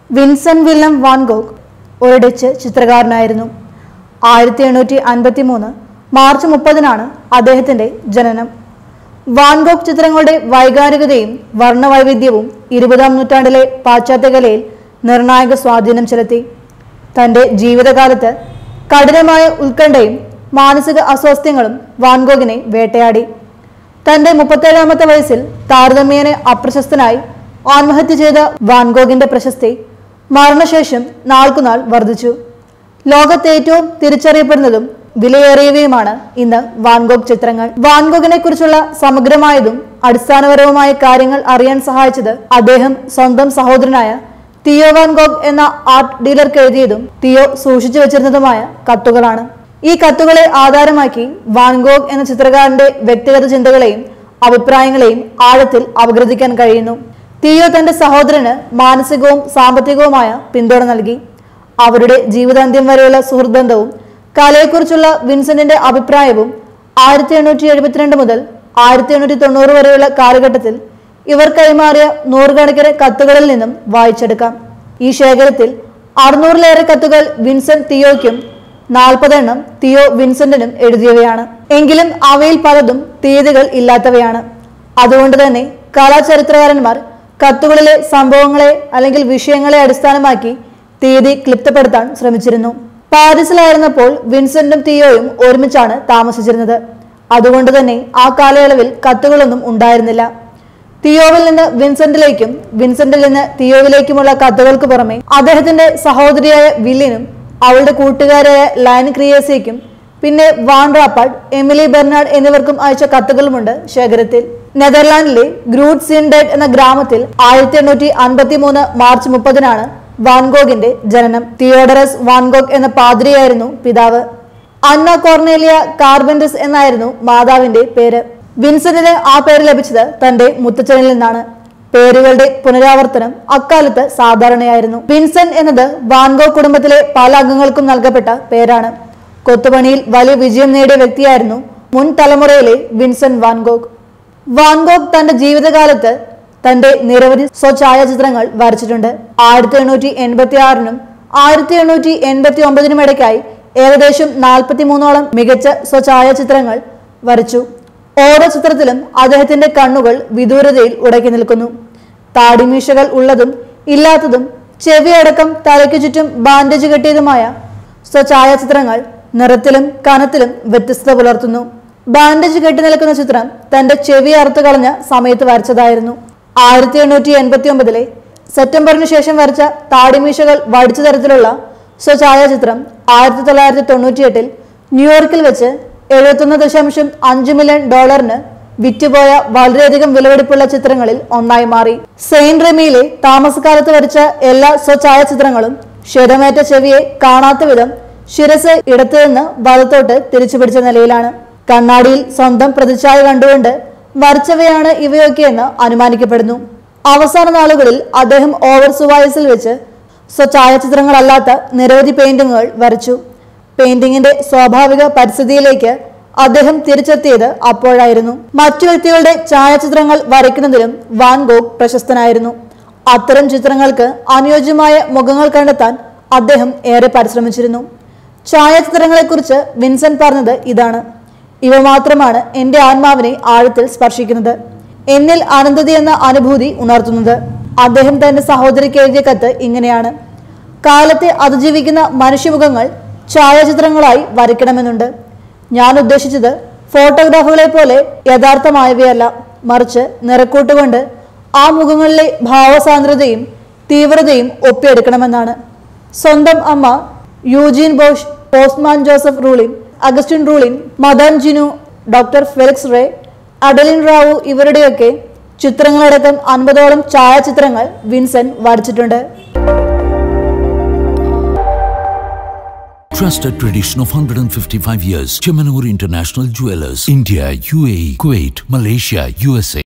Vincent Willem van Gogh ഒരു Dutch ചിത്രകാരനായിരുന്നു ആയിരത്തി എണ്ണൂറ്റി അൻപത്തി മൂന്ന് മാർച്ച് മുപ്പതിനാണ് അദ്ദേഹത്തിന്റെ ജനനം വാൻഗോഗ് ചിത്രങ്ങളുടെ വൈകാരികതയും വർണ്ണവൈവിധ്യവും ഇരുപതാം നൂറ്റാണ്ടിലെ പാശ്ചാത്യ കലയിൽ നിർണായക സ്വാധീനം ചെലുത്തി തന്റെ ജീവിതകാലത്ത് കഠിനമായ ഉത്കണ്ഠയും മാനസിക അസ്വാസ്ഥ്യങ്ങളും വാൻഗോഗിനെ വേട്ടയാടി തന്റെ മുപ്പത്തേഴാമത്തെ വയസ്സിൽ താരതമ്യേന അപ്രശസ്തനായി ആത്മഹത്യ ചെയ്ത വാൻഗോഗിന്റെ പ്രശസ്തി മരണശേഷം നാൾക്കുനാൾ വർദ്ധിച്ചു ലോകത്ത് ഏറ്റവും തിരിച്ചറിയപ്പെടുന്നതും വിലയേറിയവയുമാണ് ഇന്ന് വാൻഗോഗ് ചിത്രങ്ങൾ വാൻഗോഗിനെ കുറിച്ചുള്ള സമഗ്രമായതും അടിസ്ഥാനപരവുമായ കാര്യങ്ങൾ അറിയാൻ സഹായിച്ചത് അദ്ദേഹം സ്വന്തം സഹോദരനായ തിയോ വാൻഗോഗ് എന്ന ആർട്ട് ഡീലർക്ക് എഴുതിയതും തിയോ സൂക്ഷിച്ചു വെച്ചിരുന്നതുമായ കത്തുകളാണ് ഈ കത്തുകളെ ആധാരമാക്കി വാൻഗോഗ് എന്ന ചിത്രകാരന്റെ വ്യക്തിഗത ചിന്തകളെയും അഭിപ്രായങ്ങളെയും ആഴത്തിൽ അപഗ്രഥിക്കാൻ കഴിയുന്നു തിയോ തന്റെ സഹോദരന് മാനസികവും സാമ്പത്തികവുമായ പിന്തുണ നൽകി അവരുടെ ജീവിതാന്ത്യം വരെയുള്ള സുഹൃത്ത് ബന്ധവും കലയെക്കുറിച്ചുള്ള വിൻസെന്റിന്റെ അഭിപ്രായവും ആയിരത്തി എണ്ണൂറ്റി എഴുപത്തിരണ്ട് മുതൽ ആയിരത്തി എണ്ണൂറ്റി തൊണ്ണൂറ് വരെയുള്ള കാലഘട്ടത്തിൽ ഇവർ കൈമാറിയ നൂറുകണക്കിന് കത്തുകളിൽ നിന്നും വായിച്ചെടുക്കാം ഈ ശേഖരത്തിൽ അറുന്നൂറിലേറെ കത്തുകൾ വിൻസെന്റ് തിയോയ്ക്കും നാൽപ്പതെണ്ണം തിയോ വിൻസെന്റിനും എഴുതിയവയാണ് എങ്കിലും അവയിൽ പലതും തീയതികൾ ഇല്ലാത്തവയാണ് അതുകൊണ്ട് തന്നെ കലാചരിത്രകാരന്മാർ കത്തുകളിലെ സംഭവങ്ങളെ അല്ലെങ്കിൽ വിഷയങ്ങളെ അടിസ്ഥാനമാക്കി തീയതി ക്ലിപ്തപ്പെടുത്താൻ ശ്രമിച്ചിരുന്നു പാരീസിലായിരുന്നപ്പോൾ വിൻസെന്റും തിയോയും ഒരുമിച്ചാണ് താമസിച്ചിരുന്നത് അതുകൊണ്ട് തന്നെ ആ കാലയളവിൽ കത്തുകളൊന്നും ഉണ്ടായിരുന്നില്ല തിയോവിൽ നിന്ന് വിൻസെന്റിലേക്കും വിൻസെന്റിൽ നിന്ന് തിയോവിലേക്കുമുള്ള കത്തുകൾക്ക് പുറമെ അദ്ദേഹത്തിന്റെ സഹോദരിയായ വില്ലിനും അവളുടെ കൂട്ടുകാരായ ലൈൻ ക്രിയേസിക്കും പിന്നെ വാൻ റാപ്പാഡ് എമിലി ബെർണാഡ് എന്നിവർക്കും അയച്ച കത്തുകളുമുണ്ട് ശേഖരത്തിൽ നെതർലാൻഡിലെ ഗ്രൂട്ട് സിൻഡേറ്റ് എന്ന ഗ്രാമത്തിൽ ആയിരത്തി എണ്ണൂറ്റി അൻപത്തി മൂന്ന് മാർച്ച് മുപ്പതിനാണ് വാൻഗോഗിന്റെ ജനനം തിയോഡറസ് വാൻഗോഗ് എന്ന പാദ്രിയായിരുന്നു പിതാവ് അന്ന കോർണേലിയ കാർബൻഡസ് എന്നായിരുന്നു മാതാവിന്റെ പേര് വിൻസെന്റിന് ആ പേര് ലഭിച്ചത് തന്റെ മുത്തച്ഛനിൽ നിന്നാണ് പേരുകളുടെ പുനരാവർത്തനം അക്കാലത്ത് സാധാരണയായിരുന്നു വിൻസെന്റ് എന്നത് വാൻഗോ കുടുംബത്തിലെ പല അംഗങ്ങൾക്കും നൽകപ്പെട്ട പേരാണ് കൊത്തുപണിയിൽ വലിയ വിജയം നേടിയ വ്യക്തിയായിരുന്നു മുൻ തലമുറയിലെ വിൻസെന്റ് വാൻഗോഗ് വാൻഗോഗ് തന്റെ ജീവിതകാലത്ത് തന്റെ നിരവധി സ്വഛായാചിത്രങ്ങൾ വരച്ചിട്ടുണ്ട് ആയിരത്തി എണ്ണൂറ്റി എൺപത്തി ആറിനും ആയിരത്തി എണ്ണൂറ്റി എൺപത്തി ഒമ്പതിനും ഇടയ്ക്കായി ഏകദേശം നാൽപ്പത്തി മൂന്നോളം മികച്ച സ്വഛായാചിത്രങ്ങൾ വരച്ചു ഓരോ ചിത്രത്തിലും അദ്ദേഹത്തിന്റെ കണ്ണുകൾ വിദൂരതയിൽ ഉടക്കി നിൽക്കുന്നു താടിമീശകൾ ഉള്ളതും ഇല്ലാത്തതും ചെവിയടക്കം തലയ്ക്കു ചുറ്റും ബാൻഡേജ് കെട്ടിയതുമായ സ്വഛായാചിത്രങ്ങൾ നിറത്തിലും കനത്തിലും വ്യത്യസ്തത പുലർത്തുന്നു ബാൻഡേജ് കെട്ടി നിൽക്കുന്ന ചിത്രം തന്റെ ചെവി അറുത്തു കളഞ്ഞ സമയത്ത് വരച്ചതായിരുന്നു ആയിരത്തി എണ്ണൂറ്റി എൺപത്തി ഒമ്പതിലെ സെപ്റ്റംബറിന് ശേഷം വരച്ച താടിമീശകൾ വടിച്ച തരത്തിലുള്ള സ്വഛായാചിത്രം ആയിരത്തി തൊള്ളായിരത്തി തൊണ്ണൂറ്റിയെട്ടിൽ ന്യൂയോർക്കിൽ വെച്ച് എഴുപത്തൊന്ന് ദശാംശം അഞ്ച് മില്യൺ ഡോളറിന് വിറ്റുപോയ വളരെയധികം വിലപിടിപ്പുള്ള ചിത്രങ്ങളിൽ ഒന്നായി മാറി സെയിന്റ് റെമിയിലെ താമസക്കാലത്ത് വരച്ച എല്ലാ സ്വഛായാചിത്രങ്ങളും ക്ഷതമേറ്റ ചെവിയെ കാണാത്ത വിധം ശിരസ് ഇടത്തു നിന്ന് വലത്തോട്ട് തിരിച്ചു പിടിച്ച നിലയിലാണ് കണ്ണാടിയിൽ സ്വന്തം പ്രതിച്ഛായ കണ്ടുകൊണ്ട് വരച്ചവയാണ് ഇവയൊക്കെയെന്ന് അനുമാനിക്കപ്പെടുന്നു അവസാന നാളുകളിൽ അദ്ദേഹം ഓവർ സുവായസിൽ വെച്ച് സ്വഛായാചിത്രങ്ങളല്ലാത്ത നിരവധി പെയിന്റിങ്ങുകൾ വരച്ചു പെയിന്റിങ്ങിന്റെ സ്വാഭാവിക പരിസ്ഥിതിയിലേക്ക് അദ്ദേഹം തിരിച്ചെത്തിയത് അപ്പോഴായിരുന്നു മറ്റു വ്യക്തികളുടെ ഛായാചിത്രങ്ങൾ വരയ്ക്കുന്നതിലും വാൻ ഗോഗ് പ്രശസ്തനായിരുന്നു അത്തരം ചിത്രങ്ങൾക്ക് അനുയോജ്യമായ മുഖങ്ങൾ കണ്ടെത്താൻ അദ്ദേഹം ഏറെ പരിശ്രമിച്ചിരുന്നു ഛായാചിത്രങ്ങളെക്കുറിച്ച് വിൻസെന്റ് പറഞ്ഞത് ഇതാണ് ഇവ മാത്രമാണ് എന്റെ ആത്മാവിനെ ആഴത്തിൽ സ്പർശിക്കുന്നത് എന്നിൽ അനന്തത എന്ന അനുഭൂതി ഉണർത്തുന്നത് അദ്ദേഹം തന്റെ സഹോദരിക്ക് എഴുതിയ കത്ത് ഇങ്ങനെയാണ് കാലത്തെ അതിജീവിക്കുന്ന മനുഷ്യമുഖങ്ങൾ ഛായാചിത്രങ്ങളായി വരയ്ക്കണമെന്നുണ്ട് ഞാൻ ഉദ്ദേശിച്ചത് ഫോട്ടോഗ്രാഫുകളെ പോലെ യഥാർത്ഥമായവയല്ല മറിച്ച് നിറക്കൂട്ടുകൊണ്ട് ആ മുഖങ്ങളിലെ ഭാവസാന്ദ്രതയും തീവ്രതയും ഒപ്പിയെടുക്കണമെന്നാണ് സ്വന്തം അമ്മ Eugene Boch postman Joseph Roulin Augustine Roulin madame Ginoux doctor Felix Rey Adeline റാവു ഇവരുടെയൊക്കെ ചിത്രങ്ങളടക്കം അൻപതോളം ഛായാചിത്രങ്ങൾ വിൻസെന്റ് വരച്ചിട്ടുണ്ട് Trusted tradition of 155 years. Chemanur International Jewelers. India, UAE, Kuwait, Malaysia, USA.